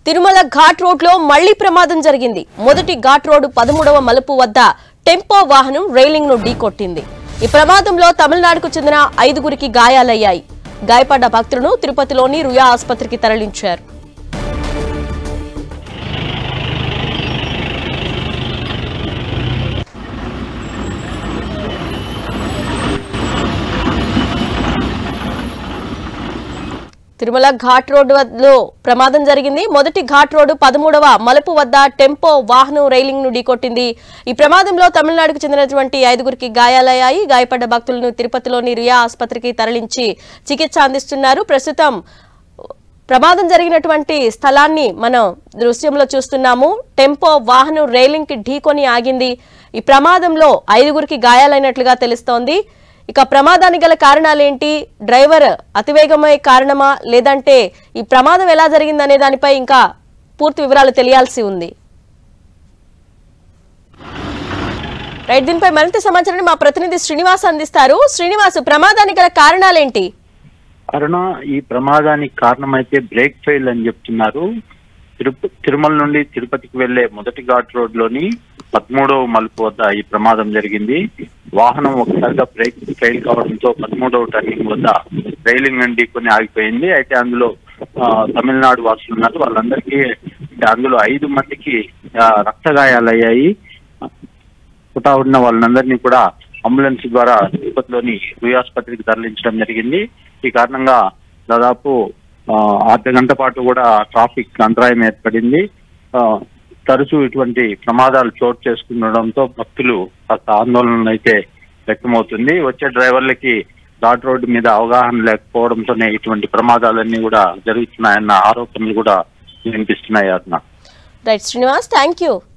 Tirumala ghat road లో మళ్లీ ప్రమాదం జరిగింది మొదటి ఘాట్ రోడ్డు పదమూడవ మలుపు వద్ద టెంపో వాహనం రైలింగ్ ను ఢీకొట్టింది ఈ ప్రమాదంలో తమిళనాడుకు చెందిన ఐదుగురికి గాయాలయ్యాయి గాయపడ్డ భక్తులను తిరుపతిలోని రుయా ఆసుపత్రికి తరలించారు తిరుమల ఘాట్ రోడ్డు లో ప్రమాదం జరిగింది మొదటి ఘాట్ రోడ్డు పదమూడవ మలుపు వద్ద టెంపో వాహనం రైలింగ్ ను ఢీకొట్టింది ఈ ప్రమాదంలో తమిళనాడుకు చెందినటువంటి ఐదుగురికి గాయాలయ్యాయి గాయపడ్డ భక్తులను తిరుపతిలోని రియా ఆసుపత్రికి తరలించి చికిత్స అందిస్తున్నారు ప్రస్తుతం ప్రమాదం జరిగినటువంటి స్థలాన్ని మనం దృశ్యంలో చూస్తున్నాము టెంపో వాహనం రైలింగ్ కి ఢీకొని ఆగింది ఈ ప్రమాదంలో ఐదుగురికి గాయాలైనట్లుగా తెలుస్తోంది ఇక ప్రమాదానికి గల కారణాలేంటి డ్రైవర్ అతివేగమే కారణమా లేదంటే ఈ ప్రమాదం ఎలా జరిగిందనే దానిపై ఇంకా పూర్తి వివరాలు తెలియాల్సి ఉంది రైట్ దీనిపై మరింత సమాచారాన్ని మా ప్రతినిధి శ్రీనివాస్ అందిస్తారు శ్రీనివాస్ ప్రమాదానికి గల కారణాలేంటి అరుణ ఈ ప్రమాదానికి కారణమైతే బ్రేక్ ఫెయిల్ అని చెప్తున్నారు తిరుప తిరుమల నుండి తిరుపతికి వెళ్లే మొదటి ఘాట్ రోడ్ లోని పదమూడవ మలుపు వద్ద ఈ ప్రమాదం జరిగింది వాహనం ఒకసారిగా బ్రేక్ ఫెయిల్ కావడంతో పదమూడవ టర్నింగ్ వద్ద రైలింగ్ అండి కొన్ని ఆగిపోయింది అయితే అందులో ఆ, తమిళనాడు వాసులు ఉన్నారు వాళ్ళందరికీ అంటే అందులో ఐదు మందికి ఆ, రక్తగాయాలయ్యాయి పుటా ఉన్న వాళ్ళందరినీ కూడా అంబులెన్స్ ద్వారా తిరుపతిలోని రుయ్ ఆసుపత్రికి తరలించడం జరిగింది ఈ కారణంగా దాదాపు ఆ, అర్ధ గంట పాటు కూడా ట్రాఫిక్ అంతరాయం ఏర్పడింది ఆ, తరచూ ఇటువంటి ప్రమాదాలు చోటు చేసుకుండడంతో భక్తులు కాస్త ఆందోళన అయితే వ్యక్తమవుతుంది వచ్చే డ్రైవర్లకి ఘాట్ రోడ్డు మీద అవగాహన లేకపోవడంతోనే ఇటువంటి ప్రమాదాలన్నీ కూడా జరుగుతున్నాయన్న ఆరోపణలు కూడా వినిపిస్తున్నాయి అన్న రైట్ శ్రీనివాస్ థ్యాంక్ యూ